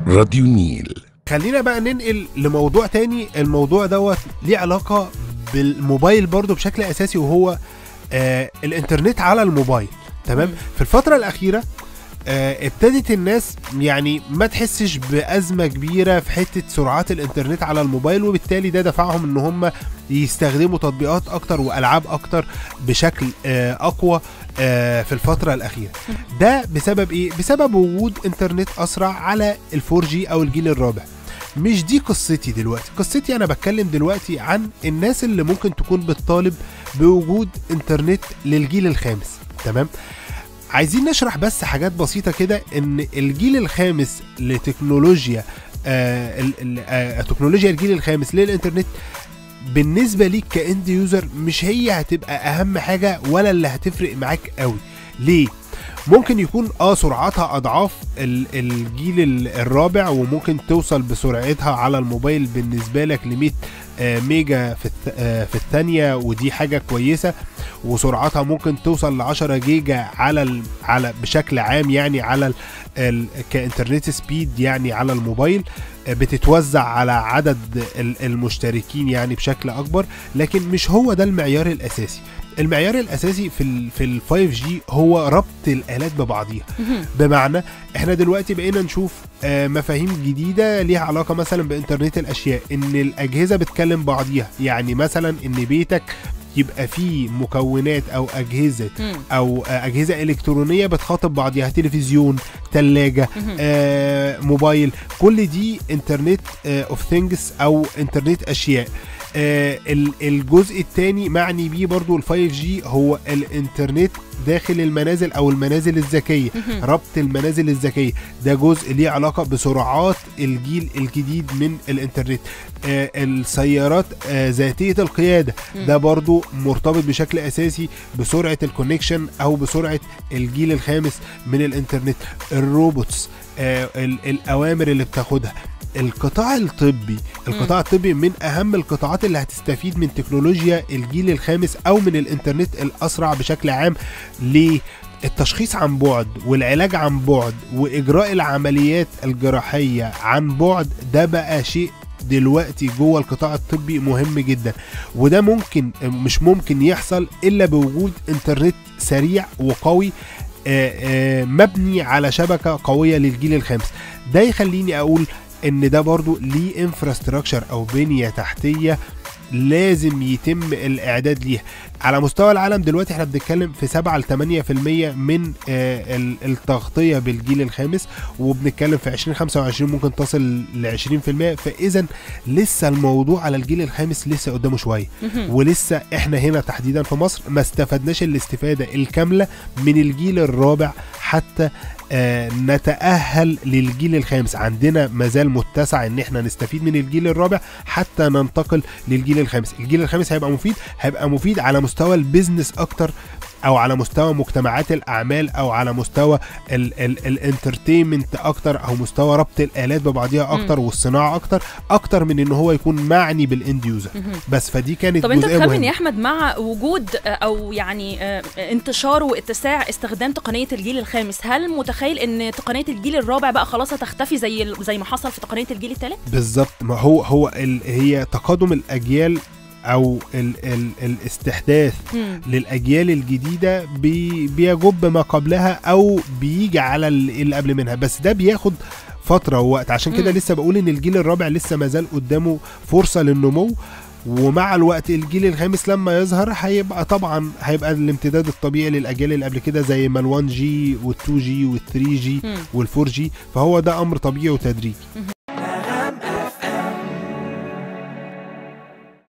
راديو نيل خلينا بقى ننقل لموضوع تاني الموضوع دوت ليه علاقة بالموبايل برضو بشكل أساسي وهو آه الإنترنت على الموبايل تمام مم. في الفترة الأخيرة آه ابتدت الناس يعني ما تحسش بأزمة كبيرة في حتة سرعات الإنترنت على الموبايل وبالتالي ده دفعهم إن هم يستخدموا تطبيقات أكتر وألعاب أكتر بشكل آه أقوى آه في الفترة الأخيرة ده بسبب إيه؟ بسبب وجود إنترنت أسرع على الفور جي أو الجيل الرابع مش دي قصتي دلوقتي قصتي انا بتكلم دلوقتي عن الناس اللي ممكن تكون بتطالب بوجود انترنت للجيل الخامس تمام عايزين نشرح بس حاجات بسيطة كده ان الجيل الخامس لتكنولوجيا آه ال- ال- آه تكنولوجيا الجيل الخامس للانترنت بالنسبة ليك كاند يوزر مش هي هتبقى اهم حاجة ولا اللي هتفرق معاك قوي ليه ممكن يكون اه سرعتها اضعاف ال- الجيل ال- الرابع وممكن توصل بسرعتها على الموبايل بالنسبه لك ل 100 آه، ميجا في الث- آه، في الثانيه ودي حاجه كويسه وسرعتها ممكن توصل ل 10 جيجا على ال- على بشكل عام يعني على ال- ال- كانترنت سبيد يعني على الموبايل آه، بتتوزع على عدد ال- المشتركين يعني بشكل اكبر لكن مش هو ده المعيار الاساسي المعيار الاساسي في ال في ال 5 جي هو ربط الالات ببعضيها مهم. بمعنى احنا دلوقتي بقينا نشوف آه، مفاهيم جديده ليها علاقه مثلا بانترنت الاشياء ان الاجهزه بتكلم بعضيها يعني مثلا ان بيتك يبقى فيه مكونات او اجهزه مم. او آه، اجهزه الكترونيه بتخاطب بعضيها تلفزيون ثلاجه مهم. آه، موبايل كل دي انترنت اوف ثينجز او انترنت اشياء آه، ال- الجزء الثاني معني بيه برضو ال 5 جي هو الانترنت داخل المنازل او المنازل الذكيه مهم. ربط المنازل الذكيه ده جزء ليه علاقه بسرعات الجيل الجديد من الانترنت آه السيارات آه ذاتيه القياده مم. ده برضو مرتبط بشكل اساسي بسرعه الكونكشن او بسرعه الجيل الخامس من الانترنت الروبوتس آه ال- الاوامر اللي بتاخدها القطاع الطبي القطاع الطبي من اهم القطاعات اللي هتستفيد من تكنولوجيا الجيل الخامس او من الانترنت الاسرع بشكل عام ليه التشخيص عن بعد والعلاج عن بعد واجراء العمليات الجراحيه عن بعد ده بقى شيء دلوقتي جوه القطاع الطبي مهم جدا وده ممكن مش ممكن يحصل الا بوجود انترنت سريع وقوي آه، آه، مبني على شبكه قويه للجيل الخامس ده يخليني اقول ان ده برضو ليه انفراستراكشر او بنيه تحتيه لازم يتم الاعداد ليها على مستوى العالم دلوقتي احنا بنتكلم في 7 ل 8% من آه، ال- التغطيه بالجيل الخامس وبنتكلم في 2025 ممكن تصل ل 20% فاذا لسه الموضوع على الجيل الخامس لسه قدامه شويه مهم. ولسه احنا هنا تحديدا في مصر ما استفدناش الاستفاده الكامله من الجيل الرابع حتى آه نتأهل للجيل الخامس عندنا مازال متسع ان احنا نستفيد من الجيل الرابع حتى ننتقل للجيل الخامس الجيل الخامس هيبقى مفيد هيبقى مفيد على مستوى البيزنس اكتر او على مستوى مجتمعات الاعمال او على مستوى الانترتينمنت اكتر او مستوى ربط الالات ببعضيها اكتر والصناعه اكتر اكتر من ان هو يكون معني بالاند يوزر مهم. بس فدي كانت طب انت جزئيه تخمن مهمه يا احمد مع وجود آه، او يعني آه، انتشار واتساع استخدام تقنيه الجيل الخامس هل متخيل ان تقنيه الجيل الرابع بقى خلاص هتختفي زي ال- زي ما حصل في تقنيه الجيل الثالث بالظبط ما هو هو ال هي تقادم الاجيال او ال ال الاستحداث للاجيال الجديده بي بيجب ما قبلها او بيجي على ال- اللي قبل منها بس ده بياخد فتره ووقت عشان كده مم. لسه بقول ان الجيل الرابع لسه ما زال قدامه فرصه للنمو ومع الوقت الجيل الخامس لما يظهر هيبقى طبعا هيبقى الامتداد الطبيعي للاجيال اللي قبل كده زي ما ال1 جي وال2 جي وال3 جي مم. وال4 جي فهو ده امر طبيعي وتدريجي